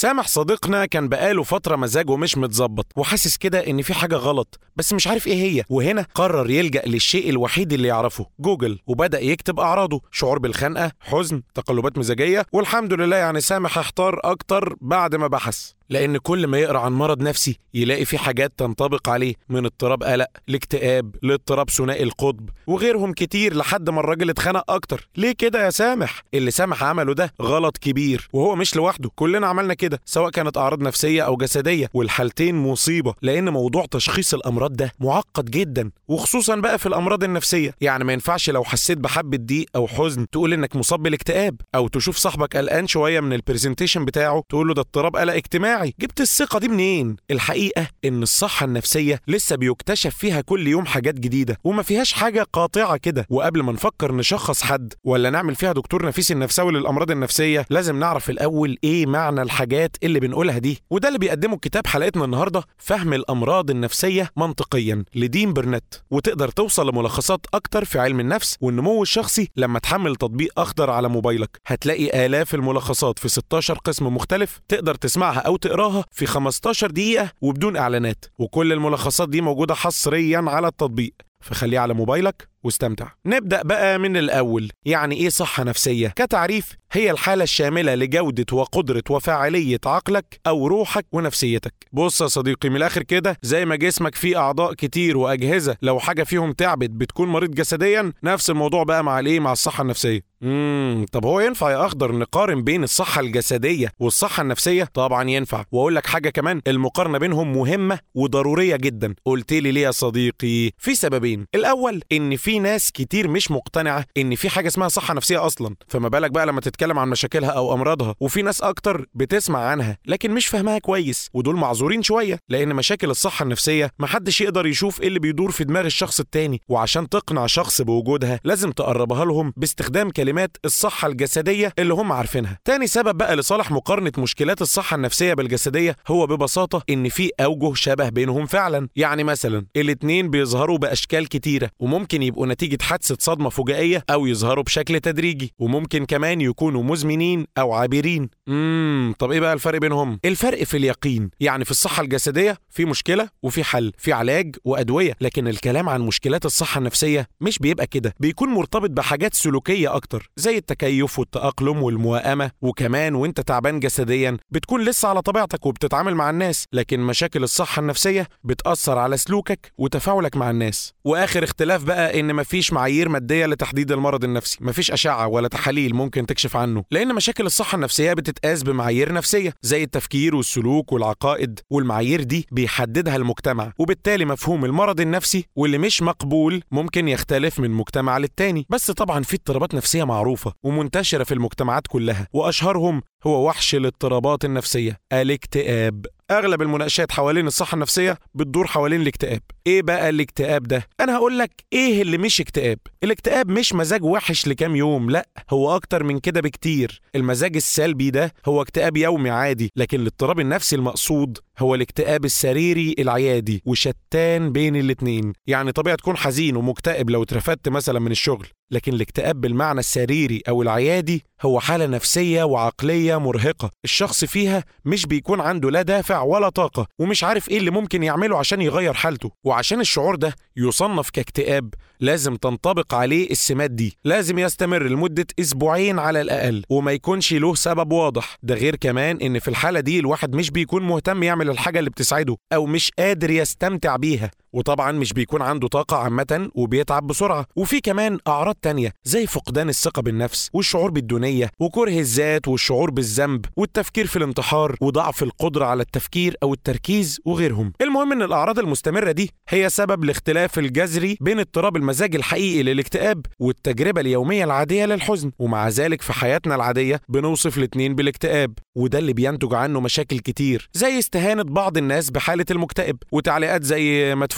سامح صديقنا كان بقاله فترة مزاجه مش متظبط وحاسس كده إن في حاجة غلط بس مش عارف إيه هي وهنا قرر يلجأ للشيء الوحيد اللي يعرفه جوجل وبدأ يكتب أعراضه شعور بالخنقة حزن تقلبات مزاجية والحمد لله يعني سامح احتار أكتر بعد ما بحث لأن كل ما يقرأ عن مرض نفسي يلاقي في حاجات تنطبق عليه من اضطراب قلق لاكتئاب لاضطراب ثنائي القطب وغيرهم كتير لحد ما الراجل اتخنق أكتر ليه كده يا سامح اللي سامح عمله ده غلط كبير وهو مش لوحده كلنا عملنا كده سواء كانت أعراض نفسية أو جسدية والحالتين مصيبة لأن موضوع تشخيص الأمراض ده معقد جدا وخصوصا بقى في الأمراض النفسية يعني ما ينفعش لو حسيت بحبة ضيق أو حزن تقول إنك مصاب بالاكتئاب أو تشوف صاحبك قلقان شوية من البرزنتيشن بتاعه تقول له ده اضطراب قلق اجتماعي جبت الثقة دي منين الحقيقة إن الصحة النفسية لسه بيكتشف فيها كل يوم حاجات جديدة وما فيهاش حاجة قاطعة كده وقبل ما نفكر نشخص حد ولا نعمل فيها دكتور نفيسي النفساوي للأمراض النفسية لازم نعرف الأول إيه معنى الحاجات اللي بنقولها دي وده اللي بيقدمه كتاب حلقتنا النهاردة فهم الأمراض النفسية منطقيا لدين برنت وتقدر توصل لملخصات أكتر في علم النفس والنمو الشخصي لما تحمل تطبيق أخضر على موبايلك هتلاقي آلاف الملخصات في 16 قسم مختلف تقدر تسمعها أو تقراها في 15 دقيقة وبدون إعلانات وكل الملخصات دي موجودة حصريا على التطبيق فخليه على موبايلك واستمتع نبدأ بقى من الأول يعني إيه صحة نفسية؟ كتعريف هي الحالة الشاملة لجودة وقدرة وفاعلية عقلك أو روحك ونفسيتك بص يا صديقي من الآخر كده زي ما جسمك فيه أعضاء كتير وأجهزة لو حاجة فيهم تعبت بتكون مريض جسديا نفس الموضوع بقى مع الإيه مع الصحة النفسية امم طب هو ينفع يا اخضر نقارن بين الصحة الجسدية والصحة النفسية؟ طبعا ينفع، واقول لك حاجة كمان المقارنة بينهم مهمة وضرورية جدا، قلت لي ليه يا صديقي؟ في سببين، الأول إن في ناس كتير مش مقتنعة إن في حاجة اسمها صحة نفسية أصلا، فما بالك بقى لما تتكلم عن مشاكلها أو أمراضها، وفي ناس أكتر بتسمع عنها لكن مش فاهماها كويس، ودول معذورين شوية، لأن مشاكل الصحة النفسية محدش يقدر يشوف إيه اللي بيدور في دماغ الشخص التاني، وعشان تقنع شخص بوجودها لازم تقربها لهم باستخدام كلمات الصحة الجسدية اللي هم عارفينها تاني سبب بقى لصالح مقارنة مشكلات الصحة النفسية بالجسدية هو ببساطة إن في أوجه شبه بينهم فعلا يعني مثلا الاتنين بيظهروا بأشكال كتيرة وممكن يبقوا نتيجة حادثة صدمة فجائية أو يظهروا بشكل تدريجي وممكن كمان يكونوا مزمنين أو عابرين امم طب إيه بقى الفرق بينهم؟ الفرق في اليقين يعني في الصحة الجسدية في مشكلة وفي حل في علاج وأدوية لكن الكلام عن مشكلات الصحة النفسية مش بيبقى كده بيكون مرتبط بحاجات سلوكية أكتر زي التكيف والتأقلم والموائمة وكمان وانت تعبان جسديا بتكون لسه على طبيعتك وبتتعامل مع الناس لكن مشاكل الصحة النفسية بتأثر على سلوكك وتفاعلك مع الناس وآخر اختلاف بقى إن مفيش معايير مادية لتحديد المرض النفسي مفيش أشعة ولا تحاليل ممكن تكشف عنه لأن مشاكل الصحة النفسية بتتقاس بمعايير نفسية زي التفكير والسلوك والعقائد والمعايير دي بيحددها المجتمع وبالتالي مفهوم المرض النفسي واللي مش مقبول ممكن يختلف من مجتمع للتاني بس طبعا في اضطرابات نفسية معروفة ومنتشرة في المجتمعات كلها وأشهرهم هو وحش الاضطرابات النفسية الاكتئاب اغلب المناقشات حوالين الصحه النفسيه بتدور حوالين الاكتئاب ايه بقى الاكتئاب ده انا هقول لك ايه اللي مش اكتئاب الاكتئاب مش مزاج وحش لكام يوم لا هو اكتر من كده بكتير المزاج السلبي ده هو اكتئاب يومي عادي لكن الاضطراب النفسي المقصود هو الاكتئاب السريري العيادي وشتان بين الاتنين يعني طبيعي تكون حزين ومكتئب لو اترفدت مثلا من الشغل لكن الاكتئاب بالمعنى السريري او العيادي هو حاله نفسيه وعقليه مرهقه الشخص فيها مش بيكون عنده لا دافع ولا طاقه ومش عارف ايه اللي ممكن يعمله عشان يغير حالته وعشان الشعور ده يصنف كاكتئاب لازم تنطبق عليه السمات دي لازم يستمر لمدة أسبوعين على الأقل وما يكونش له سبب واضح ده غير كمان إن في الحالة دي الواحد مش بيكون مهتم يعمل الحاجة اللي بتسعده أو مش قادر يستمتع بيها وطبعا مش بيكون عنده طاقة عامة وبيتعب بسرعة وفي كمان أعراض تانية زي فقدان الثقة بالنفس والشعور بالدونية وكره الذات والشعور بالذنب والتفكير في الانتحار وضعف القدرة على التفكير أو التركيز وغيرهم المهم إن الأعراض المستمرة دي هي سبب الاختلاف الجذري بين اضطراب المزاج الحقيقي للاكتئاب والتجربة اليومية العادية للحزن ومع ذلك في حياتنا العادية بنوصف الاتنين بالاكتئاب وده اللي بينتج عنه مشاكل كتير زي استهانة بعض الناس بحالة المكتئب وتعليقات زي ما تفك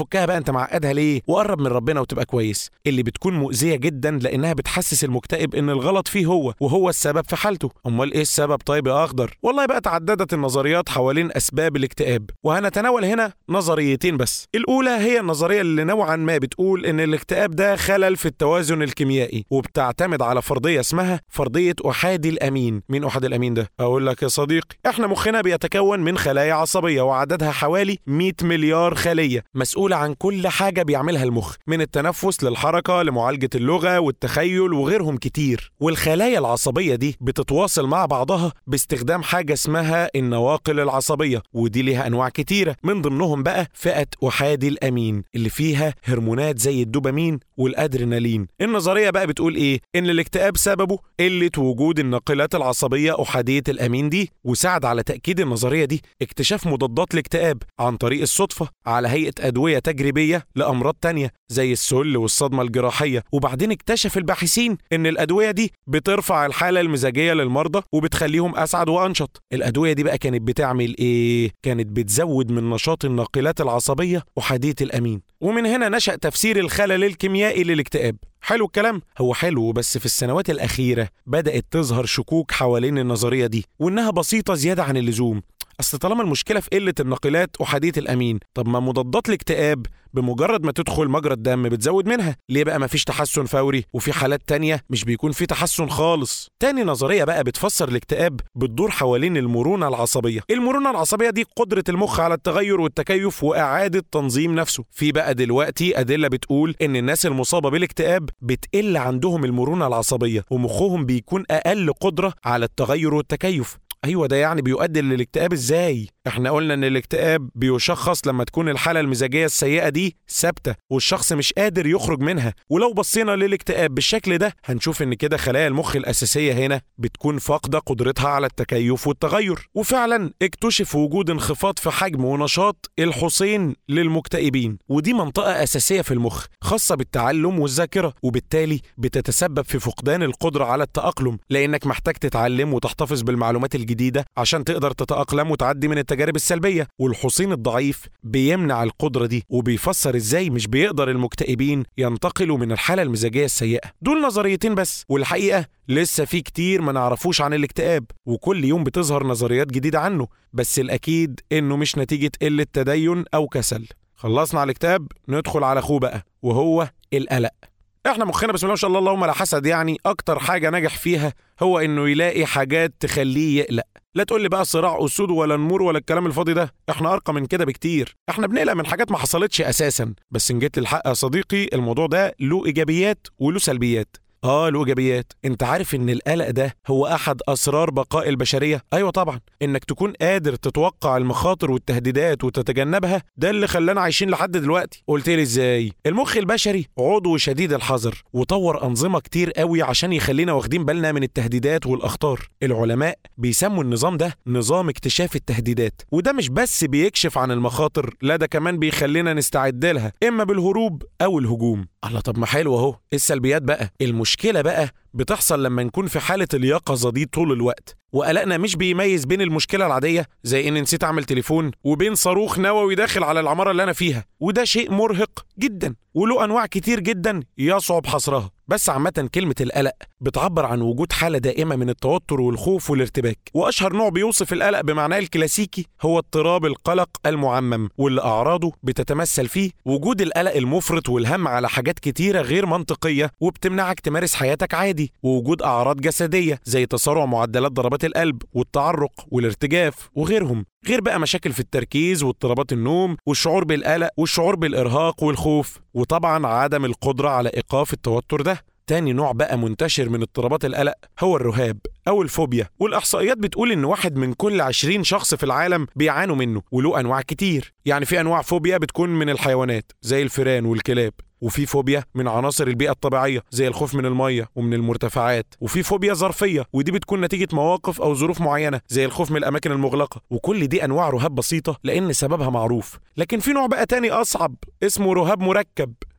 فكها بقى انت معقدها ليه وقرب من ربنا وتبقى كويس اللي بتكون مؤذيه جدا لانها بتحسس المكتئب ان الغلط فيه هو وهو السبب في حالته امال ايه السبب طيب يا اخضر والله بقى تعددت النظريات حوالين اسباب الاكتئاب وهنتناول هنا نظريتين بس الاولى هي النظريه اللي نوعا ما بتقول ان الاكتئاب ده خلل في التوازن الكيميائي وبتعتمد على فرضيه اسمها فرضيه احادي الامين مين احادي الامين ده اقول لك يا صديقي احنا مخنا بيتكون من خلايا عصبيه وعددها حوالي 100 مليار خليه مسؤوله عن كل حاجه بيعملها المخ من التنفس للحركه لمعالجه اللغه والتخيل وغيرهم كتير والخلايا العصبيه دي بتتواصل مع بعضها باستخدام حاجه اسمها النواقل العصبيه ودي ليها انواع كتيره من ضمنهم بقى فئه احادي الامين اللي فيها هرمونات زي الدوبامين والادرينالين النظريه بقى بتقول ايه ان الاكتئاب سببه قله وجود الناقلات العصبيه احاديه الامين دي وساعد على تاكيد النظريه دي اكتشاف مضادات الاكتئاب عن طريق الصدفه على هيئه ادويه تجريبيه لامراض تانية زي السل والصدمه الجراحيه وبعدين اكتشف الباحثين ان الادويه دي بترفع الحاله المزاجيه للمرضى وبتخليهم اسعد وانشط الادويه دي بقى كانت بتعمل ايه كانت بتزود من نشاط الناقلات العصبيه احاديه الامين ومن هنا نشأ تفسير الخلل الكيميائي للاكتئاب حلو الكلام هو حلو بس في السنوات الأخيرة بدأت تظهر شكوك حوالين النظرية دي وإنها بسيطة زيادة عن اللزوم أصل طالما المشكلة في قلة الناقلات أحادية الأمين طب ما مضادات الاكتئاب بمجرد ما تدخل مجرى الدم بتزود منها ليه بقى مفيش تحسن فوري وفي حالات تانية مش بيكون في تحسن خالص تاني نظرية بقى بتفسر الاكتئاب بتدور حوالين المرونة العصبية المرونة العصبية دي قدرة المخ على التغير والتكيف وإعادة تنظيم نفسه في بقى دلوقتي أدلة بتقول إن الناس المصابة بالاكتئاب بتقل عندهم المرونة العصبية ومخهم بيكون أقل قدرة على التغير والتكيف ايوه ده يعني بيؤدي للاكتئاب ازاي احنا قلنا ان الاكتئاب بيشخص لما تكون الحاله المزاجيه السيئه دي ثابته والشخص مش قادر يخرج منها ولو بصينا للاكتئاب بالشكل ده هنشوف ان كده خلايا المخ الاساسيه هنا بتكون فاقده قدرتها على التكيف والتغير وفعلا اكتشف وجود انخفاض في حجم ونشاط الحصين للمكتئبين ودي منطقه اساسيه في المخ خاصه بالتعلم والذاكره وبالتالي بتتسبب في فقدان القدره على التاقلم لانك محتاج تتعلم وتحتفظ بالمعلومات الجديده عشان تقدر تتاقلم وتعدي من التجارب السلبيه والحصين الضعيف بيمنع القدره دي وبيفسر ازاي مش بيقدر المكتئبين ينتقلوا من الحاله المزاجيه السيئه دول نظريتين بس والحقيقه لسه في كتير ما نعرفوش عن الاكتئاب وكل يوم بتظهر نظريات جديده عنه بس الاكيد انه مش نتيجه قله تدين او كسل خلصنا على الكتاب ندخل على اخوه بقى وهو القلق احنا مخنا بسم الله ما شاء الله اللهم لا حسد يعني اكتر حاجه نجح فيها هو انه يلاقي حاجات تخليه يقلق لا تقول لي بقى صراع اسود ولا نمور ولا الكلام الفاضي ده احنا ارقى من كده بكتير احنا بنقلق من حاجات ما حصلتش اساسا بس ان جيت للحق يا صديقي الموضوع ده له ايجابيات وله سلبيات اه له ايجابيات انت عارف ان القلق ده هو احد اسرار بقاء البشريه ايوه طبعا انك تكون قادر تتوقع المخاطر والتهديدات وتتجنبها ده اللي خلانا عايشين لحد دلوقتي قلت لي ازاي المخ البشري عضو شديد الحذر وطور انظمه كتير قوي عشان يخلينا واخدين بالنا من التهديدات والاخطار العلماء بيسموا النظام ده نظام اكتشاف التهديدات وده مش بس بيكشف عن المخاطر لا ده كمان بيخلينا نستعد لها اما بالهروب او الهجوم الله طب ما حلو اهو السلبيات بقى المشكله بقى بتحصل لما نكون في حاله اليقظه دي طول الوقت وقلقنا مش بيميز بين المشكله العاديه زي ان نسيت اعمل تليفون وبين صاروخ نووي داخل على العماره اللي انا فيها وده شيء مرهق جدا وله انواع كتير جدا يصعب حصرها بس عامة كلمة القلق بتعبر عن وجود حالة دائمة من التوتر والخوف والارتباك وأشهر نوع بيوصف القلق بمعناه الكلاسيكي هو اضطراب القلق المعمم واللي أعراضه بتتمثل فيه وجود القلق المفرط والهم على حاجات كتيرة غير منطقية وبتمنعك تمارس حياتك عادي ووجود أعراض جسدية زي تسارع معدلات ضربات القلب والتعرق والارتجاف وغيرهم غير بقى مشاكل في التركيز واضطرابات النوم والشعور بالقلق والشعور بالإرهاق والخوف وطبعا عدم القدرة على إيقاف التوتر ده تاني نوع بقى منتشر من اضطرابات القلق هو الرهاب أو الفوبيا والإحصائيات بتقول إن واحد من كل 20 شخص في العالم بيعانوا منه وله أنواع كتير يعني في أنواع فوبيا بتكون من الحيوانات زي الفئران والكلاب وفي فوبيا من عناصر البيئة الطبيعية زي الخوف من المية ومن المرتفعات وفي فوبيا ظرفية ودي بتكون نتيجة مواقف أو ظروف معينة زي الخوف من الأماكن المغلقة وكل دي أنواع رهاب بسيطة لأن سببها معروف لكن في نوع بقى تاني أصعب اسمه رهاب مركب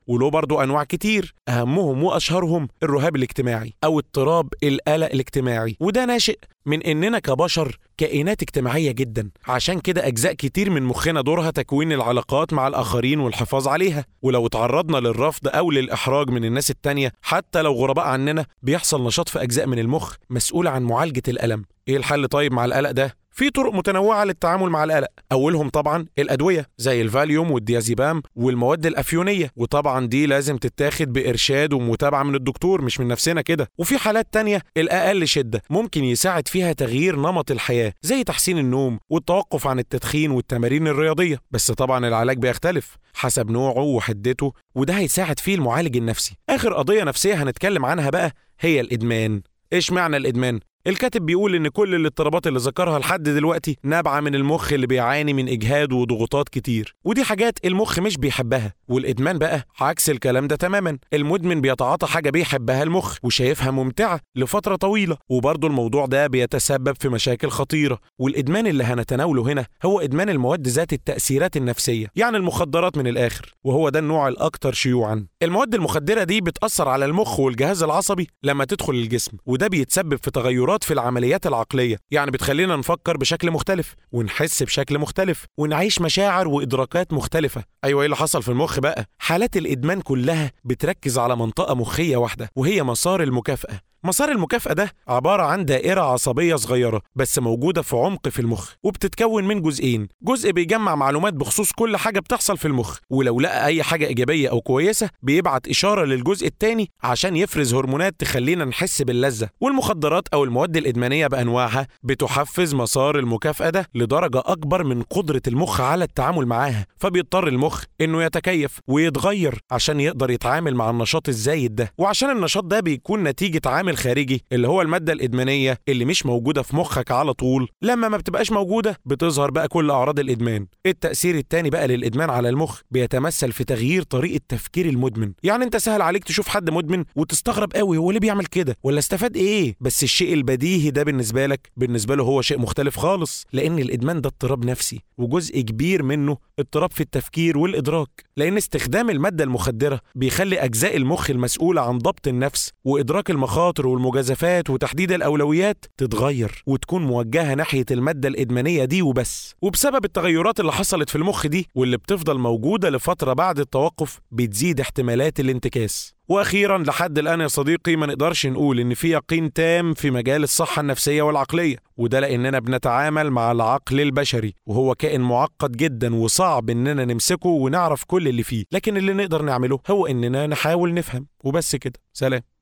وله برضه أنواع كتير أهمهم وأشهرهم الرهاب الاجتماعي أو اضطراب القلق الاجتماعي وده ناشئ من إننا كبشر كائنات اجتماعية جدا عشان كده أجزاء كتير من مخنا دورها تكوين العلاقات مع الآخرين والحفاظ عليها ولو تعرضنا للرفض أو للإحراج من الناس التانية حتى لو غرباء عننا بيحصل نشاط في أجزاء من المخ مسؤولة عن معالجة الألم إيه الحل طيب مع القلق ده؟ في طرق متنوعة للتعامل مع القلق أولهم طبعا الأدوية زي الفاليوم والديازيبام والمواد الأفيونية وطبعا دي لازم تتاخد بإرشاد ومتابعة من الدكتور مش من نفسنا كده وفي حالات تانية الأقل شدة ممكن يساعد فيها تغيير نمط الحياة زي تحسين النوم والتوقف عن التدخين والتمارين الرياضية بس طبعا العلاج بيختلف حسب نوعه وحدته وده هيساعد فيه المعالج النفسي آخر قضية نفسية هنتكلم عنها بقى هي الإدمان إيش معنى الإدمان؟ الكاتب بيقول إن كل الاضطرابات اللي ذكرها لحد دلوقتي نابعة من المخ اللي بيعاني من إجهاد وضغوطات كتير ودي حاجات المخ مش بيحبها والإدمان بقى عكس الكلام ده تماما المدمن بيتعاطى حاجة بيحبها المخ وشايفها ممتعة لفترة طويلة وبرضه الموضوع ده بيتسبب في مشاكل خطيرة والإدمان اللي هنتناوله هنا هو إدمان المواد ذات التأثيرات النفسية يعني المخدرات من الآخر وهو ده النوع الأكثر شيوعا المواد المخدرة دي بتأثر على المخ والجهاز العصبي لما تدخل الجسم وده بيتسبب في تغيرات في العمليات العقلية يعني بتخلينا نفكر بشكل مختلف ونحس بشكل مختلف ونعيش مشاعر وإدراكات مختلفة أيوة إيه اللي حصل في المخ بقى حالات الإدمان كلها بتركز على منطقة مخية واحدة وهي مسار المكافأة مسار المكافأة ده عبارة عن دائرة عصبية صغيرة بس موجودة في عمق في المخ وبتتكون من جزئين جزء بيجمع معلومات بخصوص كل حاجة بتحصل في المخ ولو لقى أي حاجة إيجابية أو كويسة بيبعت إشارة للجزء التاني عشان يفرز هرمونات تخلينا نحس باللذة والمخدرات أو المواد الإدمانية بأنواعها بتحفز مسار المكافأة ده لدرجة أكبر من قدرة المخ على التعامل معاها فبيضطر المخ إنه يتكيف ويتغير عشان يقدر يتعامل مع النشاط الزايد ده وعشان النشاط ده بيكون نتيجة عامل الخارجي اللي هو المادة الإدمانية اللي مش موجودة في مخك على طول لما ما بتبقاش موجودة بتظهر بقى كل أعراض الإدمان التأثير التاني بقى للإدمان على المخ بيتمثل في تغيير طريقة تفكير المدمن يعني أنت سهل عليك تشوف حد مدمن وتستغرب قوي هو ليه بيعمل كده ولا استفاد إيه بس الشيء البديهي ده بالنسبة لك بالنسبة له هو شيء مختلف خالص لأن الإدمان ده اضطراب نفسي وجزء كبير منه اضطراب في التفكير والإدراك لأن استخدام المادة المخدرة بيخلي أجزاء المخ المسؤولة عن ضبط النفس وإدراك المخاطر والمجازفات وتحديد الأولويات تتغير وتكون موجهة ناحية المادة الإدمانية دي وبس وبسبب التغيرات اللي حصلت في المخ دي واللي بتفضل موجودة لفترة بعد التوقف بتزيد احتمالات الانتكاس واخيرا لحد الان يا صديقي ما نقدرش نقول ان في يقين تام في مجال الصحه النفسيه والعقليه وده لاننا بنتعامل مع العقل البشري وهو كائن معقد جدا وصعب اننا نمسكه ونعرف كل اللي فيه لكن اللي نقدر نعمله هو اننا نحاول نفهم وبس كده سلام